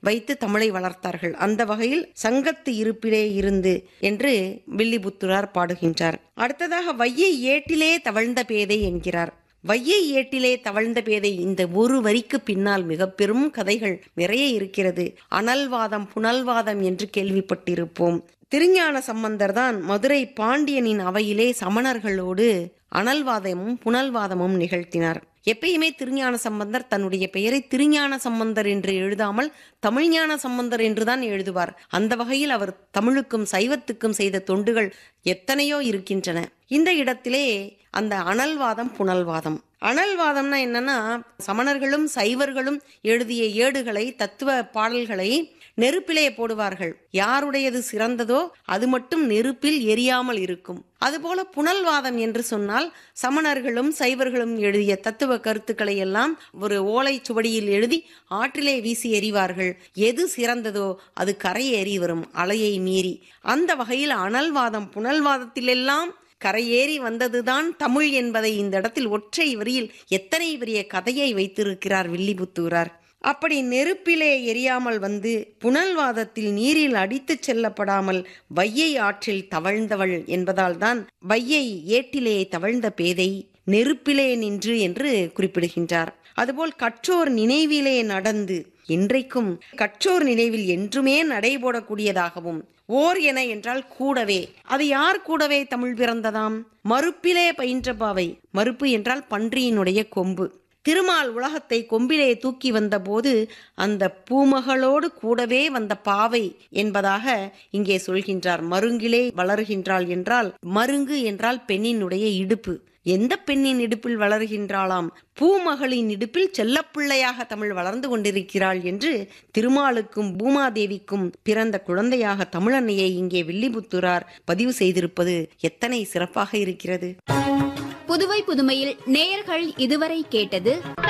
வைத்து தமிழை வளர்த்தார்கள் அந்த வகையில் சங்கத்து இருப்பிலே இருந்து என்று வில்லிபுத்துரார் பாடுகின்றார் அடுத்ததாக வையை ஏட்டிலே தவழ்ந்த பேதை என்கிறார் வையை ஏட்டிலே தவழ்ந்த பேதை இந்த ஒரு வரிக்கு பின்னால் மிக பெரும் கதைகள் நிறைய இருக்கிறது அனல்வாதம் புனல்வாதம் என்று கேள்விப்பட்டிருப்போம் திருஞான சம்பந்தர் தான் மதுரை பாண்டியனின் அவையிலே சமணர்களோடு அனல்வாதமும் புனல்வாதமும் நிகழ்த்தினார் எப்பயுமே திருஞான சம்பந்தர் தன்னுடைய பெயரை திருஞான சம்பந்தர் என்று எழுதாமல் தமிழ்ஞான சம்பந்தர் என்றுதான் எழுதுவார் அந்த வகையில் அவர் தமிழுக்கும் சைவத்துக்கும் செய்த தொண்டுகள் எத்தனையோ இருக்கின்றன இந்த இடத்திலே அந்த அனல்வாதம் புனல்வாதம் அனல்வாதம்னா என்னன்னா சமணர்களும் சைவர்களும் எழுதிய ஏடுகளை தத்துவ பாடல்களை நெருப்பிலே போடுவார்கள் யாருடையது சிறந்ததோ அது மட்டும் நெருப்பில் எரியாமல் இருக்கும் அதுபோல புனல்வாதம் என்று சொன்னால் சமணர்களும் சைவர்களும் எழுதிய தத்துவ கருத்துக்களை எல்லாம் ஒரு ஓலை சுவடியில் எழுதி ஆற்றிலே வீசி எறிவார்கள் எது சிறந்ததோ அது கரையேறி வரும் அலையை மீறி அந்த வகையில் அனல்வாதம் புனல்வாதத்திலெல்லாம் கரையேறி வந்ததுதான் தமிழ் என்பதை இந்த இடத்தில் ஒற்றை வரியில் எத்தனை பெரிய கதையை வைத்திருக்கிறார் வில்லிபுத்தூரார் அப்படி நெருப்பிலே எரியாமல் வந்து புனல்வாதத்தில் நீரில் அடித்துச் செல்லப்படாமல் வையை ஆற்றில் தவழ்ந்தவள் என்பதால் தான் வையை ஏட்டிலே தவழ்ந்த பேதை நெருப்பிலே நின்று என்று குறிப்பிடுகின்றார் அதுபோல் கற்றோர் நினைவிலே நடந்து இன்றைக்கும் கற்றோர் நினைவில் என்றுமே நடைபோடக்கூடியதாகவும் ஓர் என என்றால் கூடவே அது யார் கூடவே தமிழ் பிறந்ததாம் மறுப்பிலே பயின்ற பாவை மறுப்பு என்றால் பன்றியினுடைய கொம்பு திருமால் உலகத்தை கொம்பிலே தூக்கி வந்தபோது அந்த பூமகளோடு கூடவே வந்த பாவை என்பதாக இங்கே சொல்கின்றார் மருங்கிலே வளர்கின்றாள் என்றால் மருங்கு என்றால் பெண்ணினுடைய இடுப்பு எந்த பெண்ணின் இடுப்பில் வளர்கின்றாளாம் பூமகளின் இடுப்பில் செல்லப்பிள்ளையாக தமிழ் வளர்ந்து கொண்டிருக்கிறாள் என்று திருமாலுக்கும் பூமாதேவிக்கும் பிறந்த குழந்தையாக தமிழன்னையை இங்கே வில்லிபுத்துரார் பதிவு செய்திருப்பது எத்தனை சிறப்பாக இருக்கிறது புதுவை புதுமையில் நேயர்கள் இதுவரை கேட்டது